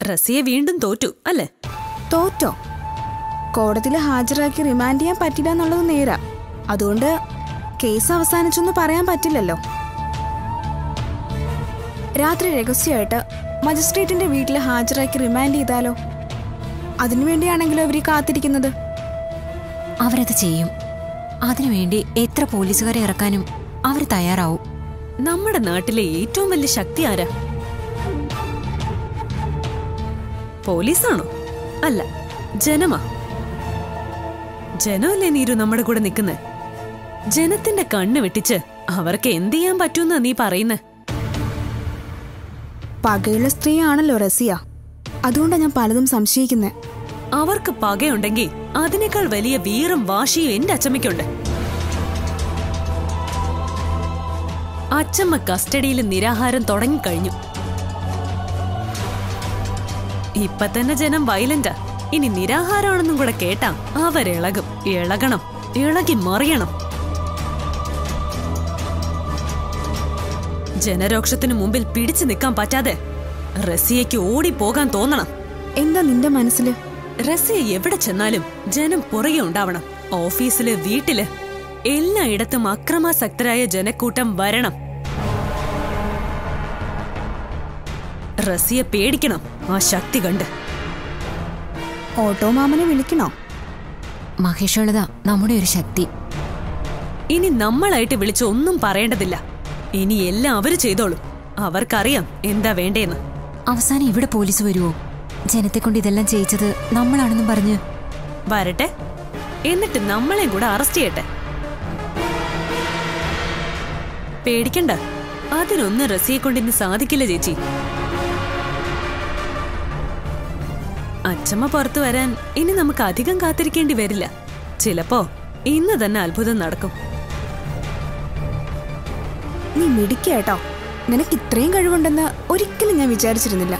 റസിയെ വീണ്ടും തോറ്റു അല്ലേ തോറ്റോ കോടതിയിൽ ഹാജരാക്കി റിമാൻഡ് ചെയ്യാൻ പറ്റില്ല എന്നുള്ളത് നേരാ അതുകൊണ്ട് കേസ് അവസാനിച്ചൊന്നും പറയാൻ പറ്റില്ലല്ലോ രാത്രി രഹസ്യമായിട്ട് മജിസ്ട്രേറ്റിന്റെ വീട്ടിൽ ഹാജരാക്കി റിമാൻഡ് ചെയ്താലോ അതിനുവേണ്ടിയാണെങ്കിലോ ഇവർ കാത്തിരിക്കുന്നത് അവരത് ചെയ്യും അതിനുവേണ്ടി എത്ര പോലീസുകാരെ ഇറക്കാനും അവർ തയ്യാറാവും നമ്മുടെ നാട്ടിലെ ഏറ്റവും വലിയ ശക്തി ആരാ പോലീസാണോ അല്ല ജനമാ ജനമല്ലേ നീരു നമ്മുടെ കൂടെ നിൽക്കുന്നത് ജനത്തിന്റെ കണ്ണ് വെട്ടിച്ച് അവർക്ക് എന്ത് ചെയ്യാൻ പറ്റൂന്നാ നീ പറയുന്നേ പകയുള്ള സ്ത്രീയാണല്ലോ റസിയ അതുകൊണ്ടാണ് ഞാൻ പലതും സംശയിക്കുന്നത് അവർക്ക് പകയുണ്ടെങ്കിൽ അതിനേക്കാൾ വലിയ വീറും വാശിയും എന്റെ അച്ചമ്മയ്ക്കുണ്ട് അച്ചമ്മ കസ്റ്റഡിയിൽ നിരാഹാരം തുടങ്ങിക്കഴിഞ്ഞു ഇപ്പൊ തന്നെ ജനം വയലന്റാ ഇനി നിരാഹാരമാണെന്നും കൂടെ കേട്ടാ അവരിളകും ഇളകണം ഇളകി മറിയണം ജനരോക്ഷത്തിനു മുമ്പിൽ പിടിച്ചു നിൽക്കാൻ പറ്റാതെ റസിയയ്ക്ക് ഓടിപ്പോകാൻ തോന്നണം എന്താ നിന്റെ മനസ്സിൽ റസിയ എവിടെ ചെന്നാലും ജനം പുറകെ ഉണ്ടാവണം ഓഫീസില് വീട്ടില് എല്ലായിടത്തും അക്രമാസക്തരായ ജനക്കൂട്ടം വരണം റസിയെ പേടിക്കണം ആ ശക്തി കണ്ട് ഓട്ടോ മാമനെ വിളിക്കണോ മഹേഷുള്ളത നമ്മുടെ ഒരു ശക്തി ഇനി നമ്മളായിട്ട് വിളിച്ച് ഒന്നും പറയേണ്ടതില്ല ഇനി എല്ലാം അവര് ചെയ്തോളും അവർക്കറിയാം എന്താ വേണ്ടേന്ന് അവസാനം ഇവിടെ പോലീസ് വരുവോ ജനത്തെ കൊണ്ട് ഇതെല്ലാം ചെയ്യിച്ചത് നമ്മളാണെന്നും പറഞ്ഞ് വരട്ടെ എന്നിട്ട് നമ്മളെയും കൂടെ അറസ്റ്റ് ചെയ്യട്ടെ പേടിക്കണ്ട അതിനൊന്നും റസിയെ കൊണ്ട് ഇന്ന് സാധിക്കില്ല ചേച്ചി അച്ചമ്മ പുറത്തു വരാൻ ഇനി നമുക്ക് അധികം കാത്തിരിക്കേണ്ടി വരില്ല ചിലപ്പോ ഇന്ന് തന്നെ അത്ഭുതം നടക്കും നീ മിടിക്കേട്ടോ നിനക്ക് ഇത്രയും കഴിവുണ്ടെന്ന് ഒരിക്കലും ഞാൻ വിചാരിച്ചിരുന്നില്ല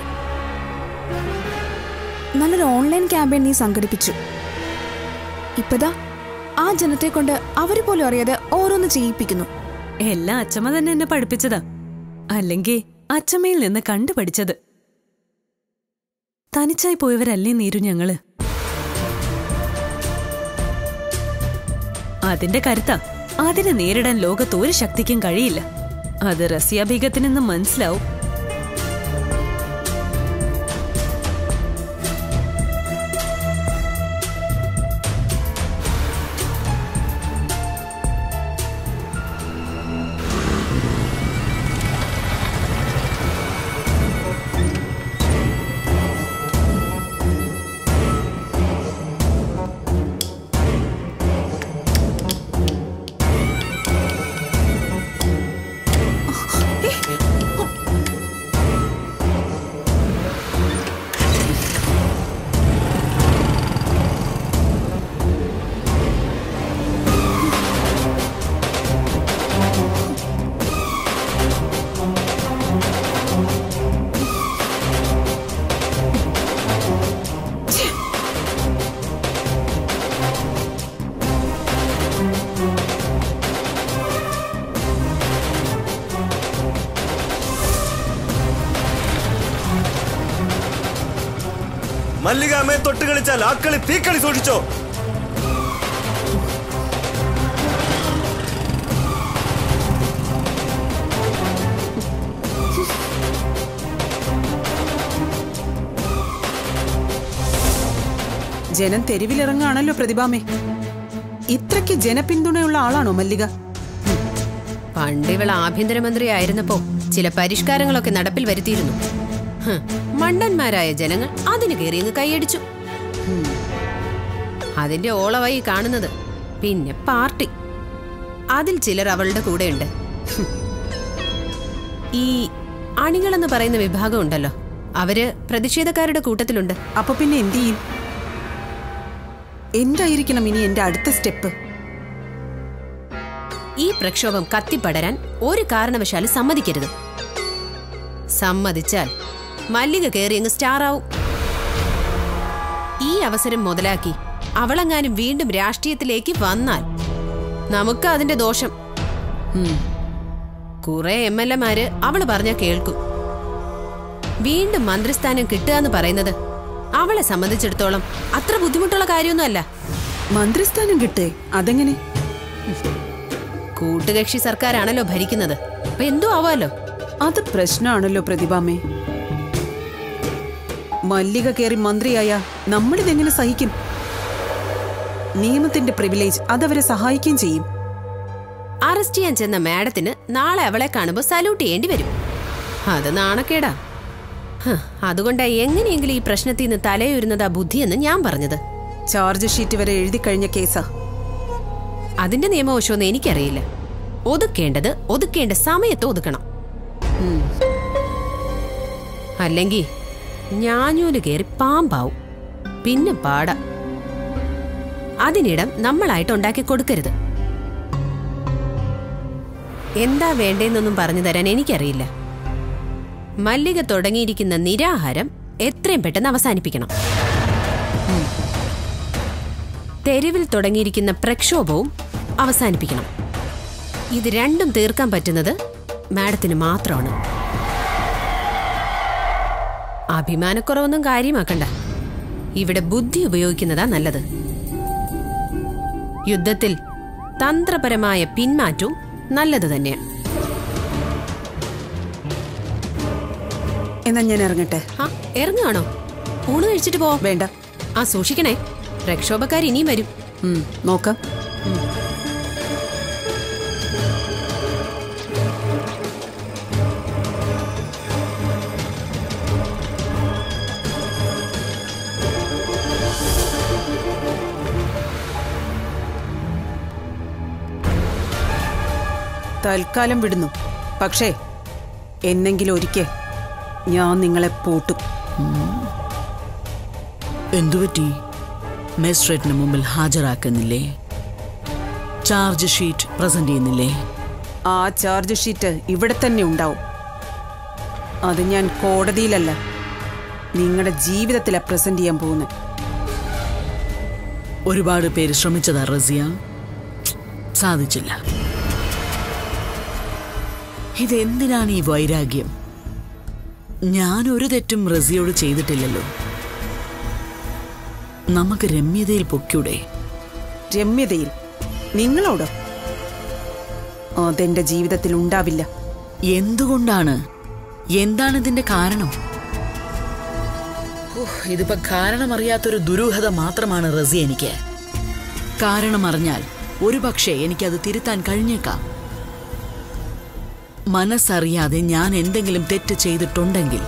നല്ലൊരു ഓൺലൈൻ ക്യാമ്പയിൻ നീ സംഘടിപ്പിച്ചു ഇപ്പതാ ആ ജനത്തെ കൊണ്ട് അവര് പോലും അറിയാതെ ഓരോന്ന് ചെയ്യിപ്പിക്കുന്നു എല്ലാം അച്ചമ്മ തന്നെ എന്നെ പഠിപ്പിച്ചതാ അല്ലെങ്കിൽ അച്ചമ്മയിൽ നിന്ന് കണ്ടു പഠിച്ചത് തനിച്ചായി പോയവരല്ലേ നീരു ഞങ്ങള് അതിന്റെ കരുത്ത അതിനെ നേരിടാൻ ലോകത്ത് ഒരു ശക്തിക്കും കഴിയില്ല അത് റസിയ ബീഗത്തിനെന്ന് മനസ്സിലാവും മല്ലിക അമ്മയെ തൊട്ട് കളിച്ചാൽ ആ കളി തീക്കളി സൂക്ഷിച്ചോ ജനം തെരുവിലിറങ്ങാണല്ലോ പ്രതിഭാമേ ഇത്രയ്ക്ക് ജനപിന്തുണയുള്ള ആളാണോ മല്ലിക പണ്ട് ഇവൾ ആഭ്യന്തരമന്ത്രി ആയിരുന്നപ്പോ ചില പരിഷ്കാരങ്ങളൊക്കെ നടപ്പിൽ വരുത്തിയിരുന്നു ഹ്, മണ്ടന്മാരായ ജനങ്ങൾ അതിന് കയറിയങ്ങ് കൈയടിച്ചു ഹും. അതിന്റെ ഓളവായി കാണുന്നത് പിന്നെ പാർട്ടി അതിൽ ചിലർ അവളുടെ കൂടെയുണ്ട് ഹും. ഈ അണികളെന്ന് പറയുന്ന വിഭാഗം ഉണ്ടല്ലോ അവര് പ്രതിഷേധക്കാരുടെ കൂട്ടത്തിലുണ്ട് അപ്പൊ പിന്നെ എന്ത് ചെയ്യും എന്തായിരിക്കണം ഇനി എന്റെ അടുത്ത സ്റ്റെപ്പ് ഈ പ്രക്ഷോഭം കത്തിപ്പടരാൻ ഒരു കാരണവശാലും സമ്മതിക്കരുത് സമ്മതിച്ചാൽ മല്ലിക കയറി അങ്ങ് സ്റ്റാർ ആവും ഈ അവസരം മുതലാക്കി അവളെങ്ങാനും വീണ്ടും രാഷ്ട്രീയത്തിലേക്ക് വന്നാൽ നമുക്ക് അതിന്റെ ദോഷം ഉം. കുറെ എം എൽ എമാര് അവള് പറഞ്ഞ കേൾക്കും വീണ്ടും മന്ത്രിസ്ഥാനം കിട്ടുക എന്ന് പറയുന്നത് അവളെ സംബന്ധിച്ചിടത്തോളം അത്ര ബുദ്ധിമുട്ടുള്ള കാര്യമൊന്നുമല്ല മന്ത്രിസ്ഥാനം കിട്ടേ അതെങ്ങനെ കൂട്ടുകക്ഷി സർക്കാരാണല്ലോ ഭരിക്കുന്നത് അപ്പൊ എന്തോ ആവാലോ അത് പ്രശ്നമാണല്ലോ പ്രതിഭാമേ മല്ലിക കയറി മന്ത്രിയായ നമ്മളിതെങ്ങനെ സഹിക്കും നിയമത്തിന്റെ പ്രിവിലേജ് അതവരെ സഹായിക്കുകയും ചെയ്യും അറസ്റ്റ് ചെയ്യാൻ ചെന്ന മാഡത്തിന് നാളെ അവളെ കാണുമ്പോൾ സല്യൂട്ട് ചെയ്യേണ്ടി വരും അത് നാണക്കേടാ ഹ്, അതുകൊണ്ടാ എങ്ങനെയെങ്കിലും ഈ പ്രശ്നത്തിൽ നിന്ന് തലയുരുന്നതാ ബുദ്ധിയെന്ന് ഞാൻ പറഞ്ഞത് ചാർജ് ഷീറ്റ് വരെ എഴുതി കഴിഞ്ഞ കേസാ അതിന്റെ നിയമവശമൊന്നും എനിക്കറിയില്ല ഒതുക്കേണ്ടത് ഒതുക്കേണ്ട സമയത്ത് ഒതുക്കണം അല്ലെങ്കിൽ ഞാഞ്ഞൂല് കയറി പാമ്പാവും പിന്നെ പാട അതിനിടം നമ്മളായിട്ട് ഉണ്ടാക്കി കൊടുക്കരുത് എന്താ വേണ്ടേന്നൊന്നും പറഞ്ഞു തരാൻ എനിക്കറിയില്ല മല്ലിക തുടങ്ങിയിരിക്കുന്ന നിരാഹാരം എത്രയും പെട്ടെന്ന് അവസാനിപ്പിക്കണം ഉം. തെരുവിൽ തുടങ്ങിയിരിക്കുന്ന പ്രക്ഷോഭവും അവസാനിപ്പിക്കണം ഇത് രണ്ടും തീർക്കാൻ പറ്റുന്നത് മാഡത്തിന് മാത്രമാണ് അഭിമാനക്കുറവൊന്നും കാര്യമാക്കണ്ട ഇവിടെ ബുദ്ധി ഉപയോഗിക്കുന്നതാ നല്ലത് യുദ്ധത്തിൽ തന്ത്രപരമായ പിന്മാറ്റവും നല്ലത് തന്നെയാണ് എന്നാ ഞാൻ ഇറങ്ങട്ടെ ആ ഇറങ്ങുകയാണോ ഊണ് കഴിച്ചിട്ട് പോ വേണ്ട ആ സൂക്ഷിക്കണേ പ്രക്ഷോഭക്കാർ ഇനിയും വരും ഉം, നോക്കാം തൽക്കാലം വിടുന്നു പക്ഷേ എന്നെങ്കിലും ഒരിക്കൽ ഞാൻ നിങ്ങളെ പൂട്ടും എന്തുപറ്റി മജിസ്ട്രേറ്റിന് മുമ്പിൽ ഹാജരാക്കുന്നില്ലേ ചാർജ് ഷീറ്റ് പ്രസന്റ് ചെയ്യുന്നില്ലേ ആ ചാർജ് ഷീറ്റ് ഇവിടെ തന്നെ ഉണ്ടാവും അത് ഞാൻ കോടതിയിലല്ല നിങ്ങളുടെ ജീവിതത്തിലാണ് പ്രസന്റ് ചെയ്യാൻ പോകുന്നത് ഒരുപാട് പേര് ശ്രമിച്ചതാ റസിയ സാധിച്ചില്ല ഇതെന്തിനാണ് ഈ വൈരാഗ്യം ഞാൻ ഒരു തെറ്റും റസിയോട് ചെയ്തിട്ടില്ലല്ലോ നമുക്ക് രമ്യതയിൽ പൊക്കൂടെ രമ്യതയിൽ നിങ്ങളോട് അതെന്റെ ജീവിതത്തിൽ ഉണ്ടാവില്ല എന്തുകൊണ്ടാണ് എന്താണ് ഇതിന്റെ കാരണം ഉഹ്, ഇതിപ്പോ കാരണമറിയാത്തൊരു ദുരൂഹത മാത്രമാണ് റസി എനിക്ക് കാരണം അറിഞ്ഞാൽ ഒരുപക്ഷെ എനിക്കത് തിരുത്താൻ കഴിഞ്ഞേക്കാം മനസ്സറിയാതെ ഞാൻ എന്തെങ്കിലും തെറ്റ് ചെയ്തിട്ടുണ്ടെങ്കിൽ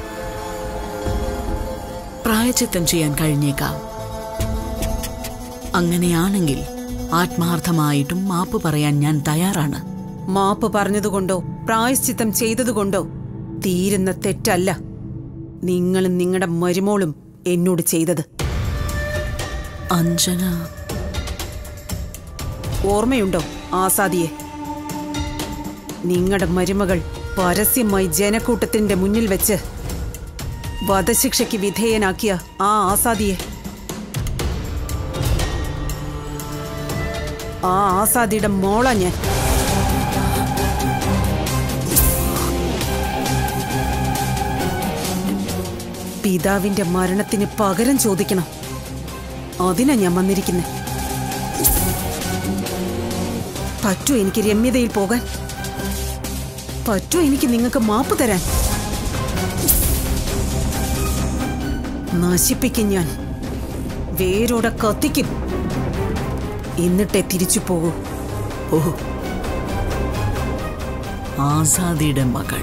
പ്രായച്ചിത്തം ചെയ്യാൻ കഴിഞ്ഞേക്കാം അങ്ങനെയാണെങ്കിൽ ആത്മാർത്ഥമായിട്ടും മാപ്പ് പറയാൻ ഞാൻ തയ്യാറാണ് മാപ്പ് പറഞ്ഞതുകൊണ്ടോ പ്രായശ്ചിത്തം ചെയ്തതുകൊണ്ടോ തീരുന്ന തെറ്റല്ല നിങ്ങളും നിങ്ങളുടെ മരുമോളും എന്നോട് ചെയ്തത് അഞ്ജന ഓർമ്മയുണ്ടോ ആസാദിയെ നിങ്ങളുടെ മരുമകൾ പരസ്യമായി ജനക്കൂട്ടത്തിന്റെ മുന്നിൽ വെച്ച് വധശിക്ഷയ്ക്ക് വിധേയനാക്കിയ ആ ആസാദിയെ ആ ആസാദിയുടെ മോള ഞാൻ പിതാവിന്റെ മരണത്തിന് പകരം ചോദിക്കണം അതിനാ ഞാൻ വന്നിരിക്കുന്നത് പറ്റൂ എനിക്ക് രമ്യതയിൽ പോകാൻ പറ്റൂ എനിക്ക് നിങ്ങൾക്ക് മാപ്പ് തരാൻ നശിപ്പിക്കും ഞാൻ വേരോടെ കത്തിക്കും എന്നിട്ടേ തിരിച്ചു പോകൂ ഓ ആസാദിയുടെ മകൾ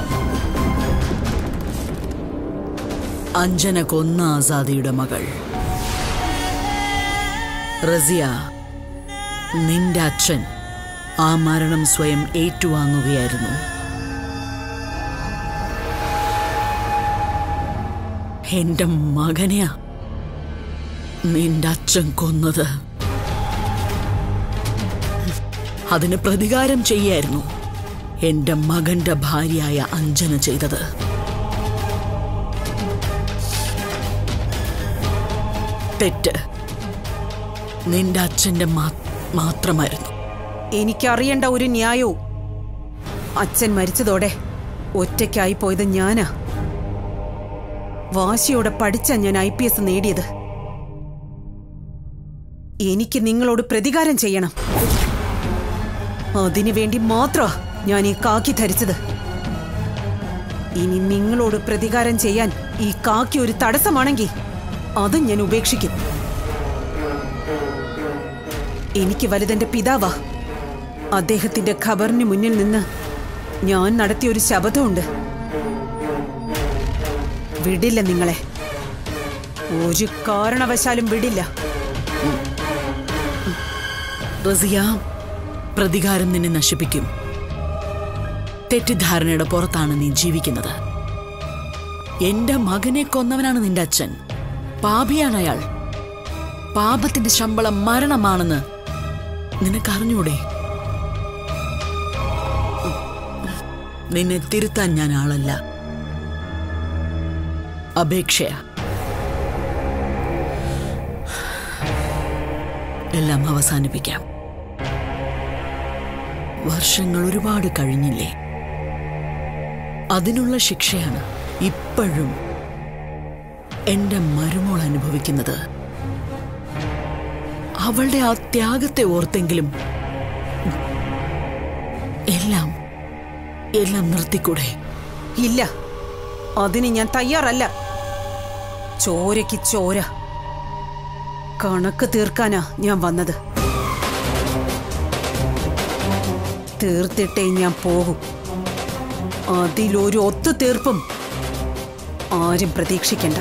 അഞ്ജന കൊന്ന ആസാദിയുടെ മകൾ റസിയ നിന്റെ അച്ഛൻ ആ മരണം സ്വയം ഏറ്റുവാങ്ങുകയായിരുന്നു എന്റെ മകനെയാ നിന്റെ അച്ഛൻ കൊന്നത് അതിന് പ്രതികാരം ചെയ്യായിരുന്നു എന്റെ മകന്റെ ഭാര്യയായ അഞ്ജന ചെയ്തത് തെറ്റ് നിന്റെ അച്ഛന്റെ മാ- മാത്രമായിരുന്നു എനിക്കറിയേണ്ട ഒരു ന്യായവും അച്ഛൻ മരിച്ചതോടെ ഒറ്റയ്ക്കായി പോയത് ഞാനാ വാശിയോടെ പഠിച്ച ഞാൻ ഐ പി എസ് നേടിയത് എനിക്ക് നിങ്ങളോട് പ്രതികാരം ചെയ്യണം അതിനു വേണ്ടി മാത്രമാ ഞാൻ ഈ കാക്കി ധരിച്ചത് ഇനി നിങ്ങളോട് പ്രതികാരം ചെയ്യാൻ ഈ കാക്കി ഒരു തടസ്സമാണെങ്കിൽ അതും ഞാൻ ഉപേക്ഷിക്കും എനിക്ക് വലുതെന്റെ പിതാവാ അദ്ദേഹത്തിന്റെ ഖബറിന് മുന്നിൽ നിന്ന് ഞാൻ നടത്തിയ ഒരു ശബദമുണ്ട് വിടില്ല നിങ്ങളെ ഒരു കാരണവശാലും വിടില്ല റസിയ പ്രതികാരം നിന്നെ നശിപ്പിക്കും തെറ്റിദ്ധാരണയുടെ പുറത്താണ് നീ ജീവിക്കുന്നത് എന്റെ മകനെ കൊന്നവനാണ് നിന്റെ അച്ഛൻ പാപിയാണ് അയാൾ പാപത്തിന്റെ ശമ്പളം മരണമാണെന്ന് നിനക്കറിഞ്ഞൂടെ നിന്നെ തിരുത്താൻ ഞാൻ ആളല്ല അപേക്ഷയാ എല്ലാം അവസാനിപ്പിക്കാം വർഷങ്ങൾ ഒരുപാട് കഴിഞ്ഞില്ലേ അതിനുള്ള ശിക്ഷയാണ് ഇപ്പോഴും എന്റെ മരുമോൾ അനുഭവിക്കുന്നത് അവളുടെ ആ ത്യാഗത്തെ ഓർത്തെങ്കിലും എല്ലാം എല്ലാം നിർത്തിക്കൂടെ ഇല്ല അതിന് ഞാൻ തയ്യാറല്ല ചോരയ്ക്ക് ചോര കണക്ക് തീർക്കാനാ ഞാൻ വന്നത് തീർത്തിട്ടേ ഞാൻ പോകും അതിലൊരു ഒത്തുതീർപ്പും ആരും പ്രതീക്ഷിക്കണ്ട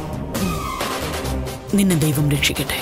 നിന്നെ ദൈവം രക്ഷിക്കട്ടെ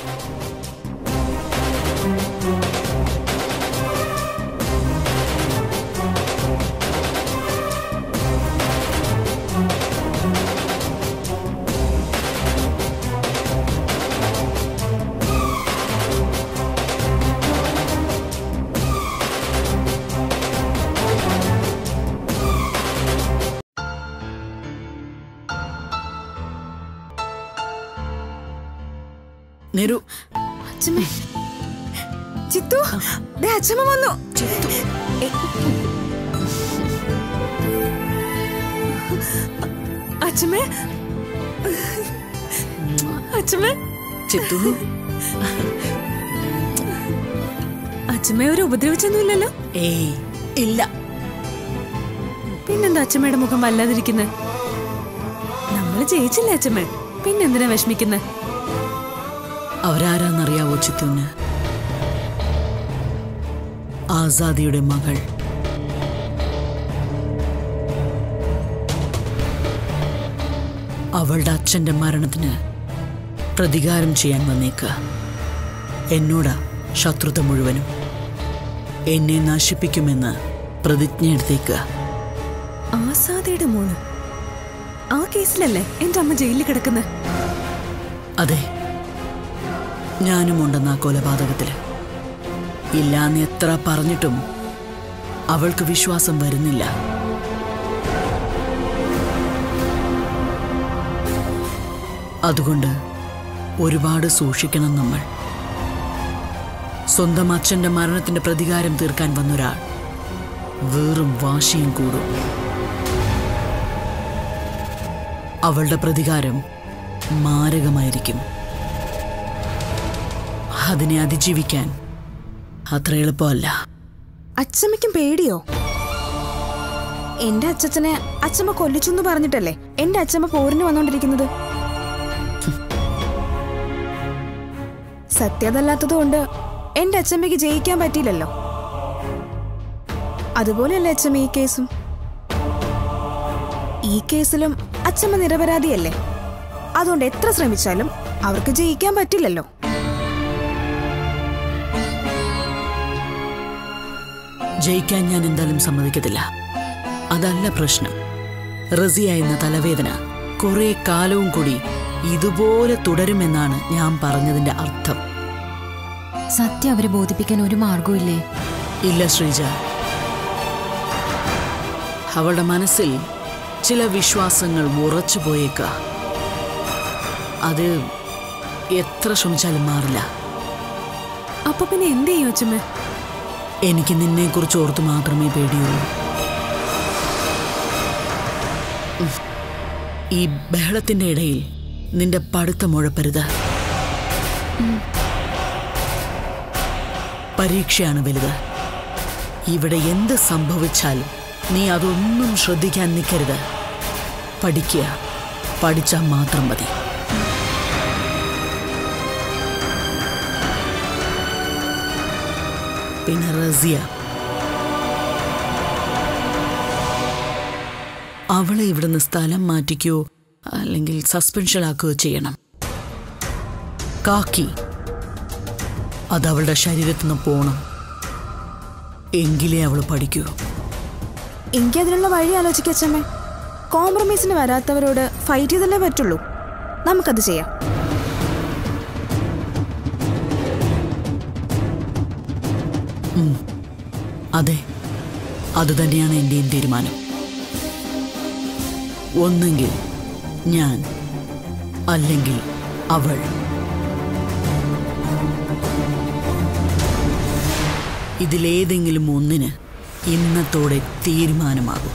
നെരു അച്ഛമ്മേ ചിത്തു ദേ അച്ഛമ്മ വന്നു ചിത്തു അച്ഛമ്മേ അച്ഛമ്മേ ചിത്തു അച്ഛമ്മയെ ഒരു ഉപദ്രവിച്ചൊന്നുമില്ലല്ലോ ഏയ് ഇല്ല പിന്നെന്താ അച്ഛമ്മയുടെ മുഖം വല്ലാതിരിക്കുന്നത് നമ്മള് ജയിച്ചില്ലേ അച്ഛമ്മേ പിന്നെന്തിനാ വിഷമിക്കുന്നത് അവരാരാന്നറിയാവോ ചിത്തുന് ആസാദിയുടെ മകൾ അവളുടെ അച്ഛന്റെ മരണത്തിന് പ്രതികാരം ചെയ്യാൻ വന്നേക്കുക എന്നോടാ ശത്രുത മുഴുവനും എന്നെ നശിപ്പിക്കുമെന്ന് പ്രതിജ്ഞ എടുത്തേക്കുക ആസാദയുടെ മോള് ആ കേസിലല്ലേ എന്റെ അമ്മ ജയിലിൽ കിടക്കുന്നത് അതെ ഞാനുമുണ്ടെന്ന് ആ കൊലപാതകത്തില് ഇല്ലാന്ന് എത്ര പറഞ്ഞിട്ടും അവൾക്ക് വിശ്വാസം വരുന്നില്ല അതുകൊണ്ട് ഒരുപാട് സൂക്ഷിക്കണം നമ്മൾ സ്വന്തം അച്ഛന്റെ മരണത്തിന്റെ പ്രതികാരം തീർക്കാൻ വന്നൊരാൾ വെറും വാശിയും കൂടും അവളുടെ പ്രതികാരം മാരകമായിരിക്കും അതിനെ അതിജീവിക്കാൻ അത്ര എളുപ്പമല്ല അച്ഛമ്മയ്ക്കും പേടിയോ എന്റെ അച്ഛനെ അച്ഛമ്മ കൊല്ലിച്ചു എന്ന് പറഞ്ഞിട്ടല്ലേ എന്റെ അച്ഛമ്മ പോരിന് വന്നോണ്ടിരിക്കുന്നത് സത്യതല്ലാത്തത് കൊണ്ട് എന്റെ അച്ഛമ്മയ്ക്ക് ജയിക്കാൻ പറ്റിയില്ലല്ലോ അതുപോലെയല്ലേ അച്ഛമ്മ ഈ കേസും ഈ കേസിലും അച്ഛമ്മ നിരപരാധിയല്ലേ അതുകൊണ്ട് എത്ര ശ്രമിച്ചാലും അവർക്ക് ജയിക്കാൻ പറ്റില്ലല്ലോ ജയിക്കാൻ ഞാൻ എന്തായാലും സമ്മതിക്കത്തില്ല അതല്ല പ്രശ്നം റസിയ എന്ന തലവേദന കുറെ കാലവും കൂടി ഇതുപോലെ തുടരുമെന്നാണ് ഞാൻ പറഞ്ഞതിന്റെ അർത്ഥം സത്യം അവരെ ബോധിപ്പിക്കാൻ ഒരു മാർഗവും ഇല്ല ശ്രീജ അവളുടെ മനസ്സിൽ ചില വിശ്വാസങ്ങൾ ഉറച്ചു പോയേക്ക അത് എത്ര ശ്രമിച്ചാലും മാറില്ല അപ്പൊ പിന്നെ എന്ത് ചെയ്യും അച്ഛമ്മ എനിക്ക് നിന്നെക്കുറിച്ച് ഓർത്ത് മാത്രമേ പേടിയുള്ളൂ ഉം. ഈ ബഹളത്തിന്റെ ഇടയിൽ നിന്റെ പഠിത്തം ഉഴപ്പരുത് പരീക്ഷയാണ് വലുത് ഇവിടെ എന്ത് സംഭവിച്ചാലും നീ അതൊന്നും ശ്രദ്ധിക്കാൻ നിൽക്കരുത് പഠിക്കുക പഠിച്ചാൽ മാത്രം മതി പിന്നെ റസിയ അവളെ ഇവിടുന്ന് സ്ഥലം മാറ്റിക്കോ അല്ലെങ്കിൽ സസ്പെൻഷൻ ആക്കുകയോ ചെയ്യണം കാക്കി അത് അവളുടെ ശരീരത്തിൽ നിന്ന് പോണം എങ്കിലേ അവൾ പഠിക്കൂ എനിക്ക് അതിനുള്ള വഴി ആലോചിക്കച്ചമ്മേ കോംപ്രമൈസിന് വരാത്തവരോട് ഫൈറ്റ് ചെയ്തല്ലേ പറ്റുള്ളൂ നമുക്കത് ചെയ്യാം അതെ അതുതന്നെയാണ് എൻ്റെയും തീരുമാനം ഒന്നെങ്കിൽ ഞാൻ അല്ലെങ്കിൽ അവൾ ഇതിലേതെങ്കിലും ഒന്നിന് ഇന്നത്തോടെ തീരുമാനമാകും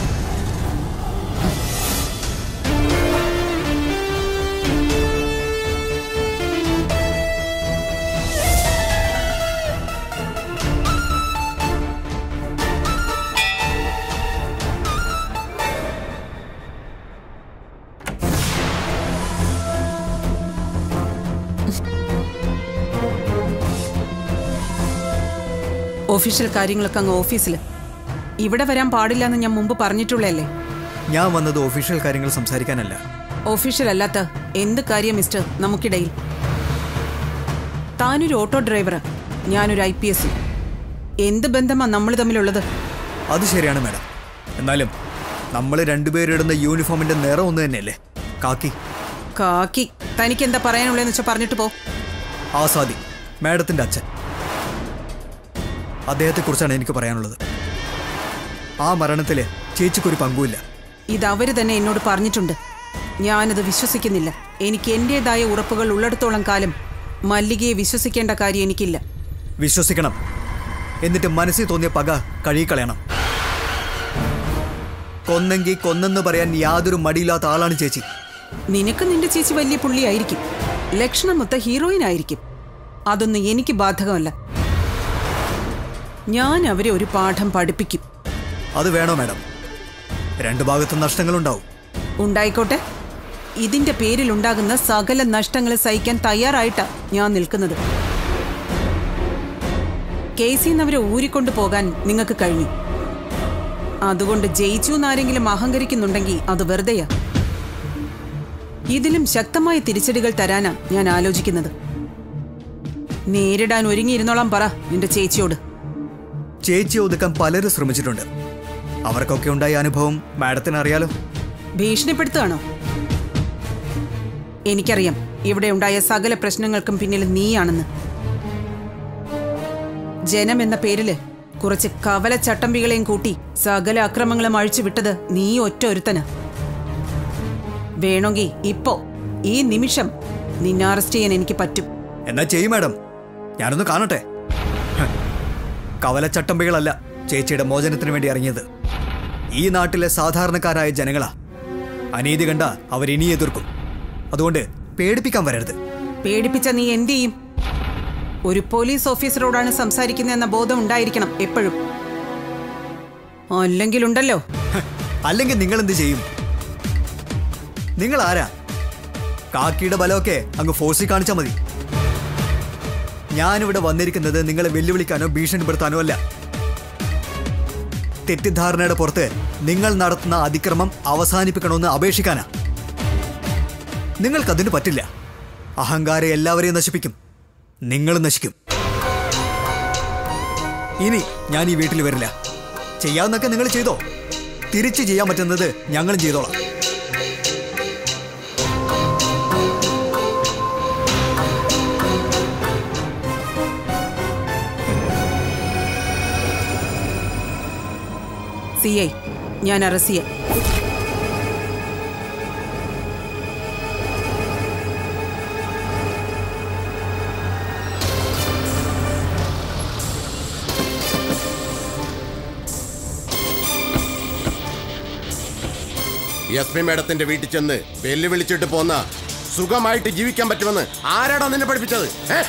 ഒഫീഷ്യൽ കാര്യങ്ങളൊക്കെ അങ്ങ് ഓഫീസിൽ ഇവിടെ വരാൻ പാടില്ല എന്ന് ഞാൻ മുമ്പ് പറഞ്ഞിട്ടുള്ളതല്ലേ ഞാൻ വന്നത് ഒഫീഷ്യൽ കാര്യങ്ങൾ സംസാരിക്കാനല്ല ഒഫീഷ്യൽ അല്ലാത്ത എന്ത് കാര്യം മിസ്റ്റർ നമുക്കിടയിൽ താനൊരു ഓട്ടോ ഡ്രൈവറാ ഞാനൊരു ഐ പി എസ് എന്ത് ബന്ധമാ നമ്മൾ തമ്മിലുള്ളത് അത് ശരിയാണ് മാഡം എന്നാലും നമ്മൾ രണ്ടുപേരിടുന്ന യൂണിഫോമിന്റെ നിറം ഒന്ന് തന്നെയല്ലേ കാക്കി കാക്കി തനിക്ക് എന്താ പറയാനുള്ളതെന്ന് വെച്ചാൽ പറഞ്ഞിട്ട് പോ ആസാദി മാഡത്തിന്റെ അച്ഛൻ അദ്ദേഹത്തെക്കുറിച്ചാണ് എനിക്ക് പറയാനുള്ളത് ആ മരണത്തില് ചേച്ചിക്കൊരു പങ്കുമില്ല ഇത് അവര് തന്നെ എന്നോട് പറഞ്ഞിട്ടുണ്ട് ഞാനത് വിശ്വസിക്കുന്നില്ല എനിക്ക് എന്റേതായ ഉറപ്പുകൾ ഉള്ളിടത്തോളം കാലം മല്ലികയെ വിശ്വസിക്കേണ്ട കാര്യം എനിക്കില്ല വിശ്വസിക്കണം എന്നിട്ട് മനസ്സിൽ തോന്നിയ പക കഴുകിക്കളയണം കൊന്നെങ്കിൽ കൊന്നെന്ന് പറയാൻ യാതൊരു മടിയില്ലാത്ത ആളാണ് ചേച്ചി നിനക്ക് നിന്റെ ചേച്ചി വലിയ പുള്ളിയായിരിക്കും ലക്ഷണമൊത്ത ഹീറോയിൻ ആയിരിക്കും അതൊന്നും എനിക്ക് ബാധകമല്ല ഞാൻ അവരെ ഒരു പാഠം പഠിപ്പിക്കും അത് വേണോ മാഡം രണ്ടു ഭാഗത്തും നഷ്ടങ്ങളുണ്ടാവും ഉണ്ടായിക്കോട്ടെ ഇതിന്റെ പേരിലുണ്ടാകുന്ന സകല നഷ്ടങ്ങൾ സഹിക്കാൻ തയ്യാറായിട്ടാ ഞാൻ നിൽക്കുന്നത് കേസിൽ നിന്ന് അവരെ ഊരിക്കൊണ്ടു പോകാൻ നിങ്ങൾക്ക് കഴിഞ്ഞു അതുകൊണ്ട് ജയിച്ചു എന്നാരെങ്കിലും അഹങ്കരിക്കുന്നുണ്ടെങ്കിൽ അത് വെറുതെയാ ഇതിലും ശക്തമായ തിരിച്ചടികൾ തരാനാ ഞാൻ ആലോചിക്കുന്നത് നേരിടാൻ ഒരുങ്ങിയിരുന്നോളാം പറ നിന്റെ ചേച്ചിയോട് ചേച്ചി ഒതുക്കാൻ പലരും ശ്രമിച്ചിട്ടുണ്ട് അവർക്കൊക്കെ ഉണ്ടായ അനുഭവം മാഡത്തിന് അറിയാലോ ഭീഷണിപ്പെടുത്തുകയാണോ എനിക്കറിയാം ഇവിടെ ഉണ്ടായ സകല പ്രശ്നങ്ങൾക്കും പിന്നിൽ നീയാണെന്ന് ജനം എന്ന പേരില് കുറച്ച് കവല ചട്ടമ്പികളെയും കൂട്ടി സകല അക്രമങ്ങളും അഴിച്ചു വിട്ടത് നീ ഒറ്റ ഒരുത്തന് വേണമെങ്കിൽ ഇപ്പോ ഈ നിമിഷം നിന്നെ അറസ്റ്റ് ചെയ്യാൻ എനിക്ക് പറ്റും എന്നാ ചെയ്യും മാഡം ഞാനൊന്ന് കാണട്ടെ ഹ്. കവലച്ചട്ടമ്പികളല്ല ചേച്ചിയുടെ മോചനത്തിന് വേണ്ടി ഇറങ്ങിയത് ഈ നാട്ടിലെ സാധാരണക്കാരായ ജനങ്ങളാ അനീതി കണ്ട അവരിനി എതിർക്കും അതുകൊണ്ട് പേടിപ്പിക്കാൻ വരരുത് പേടിപ്പിച്ച നീ എന്ത് ചെയ്യും ഒരു പോലീസ് ഓഫീസറോടാണ് സംസാരിക്കുന്നതെന്ന ബോധം ഉണ്ടായിരിക്കണം എപ്പോഴും അല്ലെങ്കിലുണ്ടല്ലോ ഹ്. അല്ലെങ്കിൽ നിങ്ങൾ എന്ത് ചെയ്യും നിങ്ങൾ ആരാ കാക്കിയുടെ ബലമൊക്കെ അങ്ങ് ഫോഴ്സിൽ കാണിച്ചാൽ മതി ഞാനിവിടെ വന്നിരിക്കുന്നത് നിങ്ങളെ വെല്ലുവിളിക്കാനോ ഭീഷണിപ്പെടുത്താനോ അല്ല തെറ്റിദ്ധാരണയുടെ പുറത്ത് നിങ്ങൾ നടത്തുന്ന അതിക്രമം അവസാനിപ്പിക്കണമെന്ന് അപേക്ഷിക്കാനാ നിങ്ങൾക്കതിന് പറ്റില്ല അഹങ്കാരം എല്ലാവരെയും നശിപ്പിക്കും നിങ്ങൾ നശിക്കും ഇനി ഞാൻ ഈ വീട്ടിൽ വരില്ല ചെയ്യാവുന്നൊക്കെ നിങ്ങൾ ചെയ്തോ തിരിച്ചു ചെയ്യാൻ പറ്റുന്നത് ഞങ്ങളും ചെയ്തോളാം സി ഐ ഞാൻ അറസ്റ്റ് ചെയ്യാം എസ് പി മേഡത്തിന്റെ വീട്ടിൽ ചെന്ന് വെല്ലുവിളിച്ചിട്ട് പോന്ന സുഖമായിട്ട് ജീവിക്കാൻ പറ്റുമെന്ന് ആരാടാ നിന്നെ പഠിപ്പിച്ചത് ഏ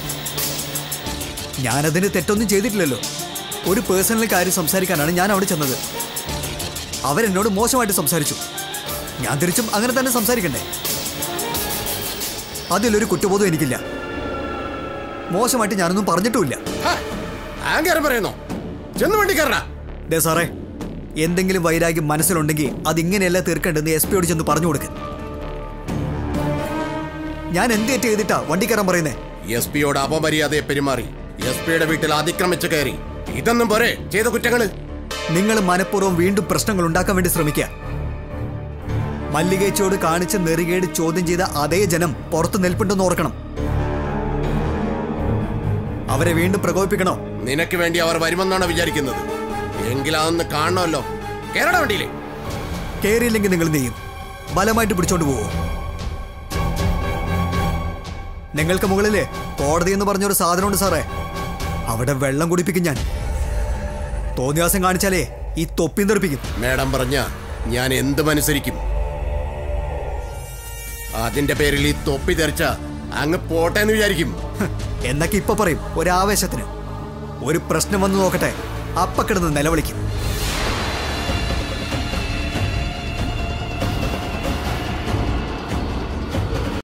ഞാനതിന് തെറ്റൊന്നും ചെയ്തിട്ടില്ലല്ലോ ഒരു പേഴ്സണൽ കാര്യം സംസാരിക്കാനാണ് ഞാൻ അവിടെ ചെന്നത് അവരെന്നോട് മോശമായിട്ട് സംസാരിച്ചു ഞാൻ തിരിച്ചും അങ്ങനെ തന്നെ സംസാരിക്കണ്ടേ അതിലൊരു കുറ്റബോധം എനിക്കില്ല മോശമായിട്ട് ഞാനൊന്നും പറഞ്ഞിട്ടുമില്ല ആങ്കാരം പറയുന്നോ ചെന്ന് വണ്ടി കയറ ദേ സാറേ എന്തെങ്കിലും വൈരാഗ്യം മനസ്സിലുണ്ടെങ്കിൽ അതിങ്ങനെയല്ല തീർക്കേണ്ടതെന്ന് എസ് പിയോട് ചെന്ന് പറഞ്ഞു കൊടുക്ക് ഞാൻ എന്ത് തെറ്റ് ചെയ്തിട്ടാ വണ്ടി കയറാൻ പറയുന്നേ എസ് പിയോട് അപമര്യാദയെ പെരുമാറി എസ് പിയുടെ വീട്ടിൽ അതിക്രമിച്ച് കയറി ഇതൊന്നും പോരെ ചെയ്ത കുറ്റങ്ങള് നിങ്ങൾ മനഃപൂർവ്വം വീണ്ടും പ്രശ്നങ്ങൾ ഉണ്ടാക്കാൻ വേണ്ടി ശ്രമിക്കുക മല്ലികേച്ചോട് കാണിച്ച നെറുകേട് ചോദ്യം ചെയ്ത അതേ ജനം പുറത്ത് നിൽപ്പുണ്ടെന്ന് ഓർക്കണം അവരെ വീണ്ടും പ്രകോപിപ്പിക്കണോ നിനക്ക് വേണ്ടി അവർ വരുമെന്നാണ് വിചാരിക്കുന്നത് എങ്കിൽ അതൊന്ന് കാണണമല്ലോ കേരള വണ്ടിയിലെ കേറിയില്ലെങ്കിൽ നിങ്ങൾ എന്ത് ചെയ്യും ബലമായിട്ട് പിടിച്ചോണ്ട് പോവോ നിങ്ങൾക്ക് മുകളിലെ കോടതി എന്ന് പറഞ്ഞൊരു സാധനമുണ്ട് സാറേ അവിടെ വെള്ളം കുടിപ്പിക്കും ഞാൻ തോന്നിയാസം കാണിച്ചാലേ ഈ തൊപ്പിയും തെറിപ്പിക്കും മേഡം പറഞ്ഞ ഞാൻ എന്തും അനുസരിക്കും അതിന്റെ പേരിൽ ഈ തൊപ്പി തെറിച്ച അങ്ങ് പോട്ടെ എന്ന് വിചാരിക്കും ഹ്, എന്നൊക്കെ ഇപ്പൊ പറയും ഒരാവേശത്തിന് ഒരു പ്രശ്നം വന്നു നോക്കട്ടെ അപ്പ കിടന്ന് നിലവിളിക്കും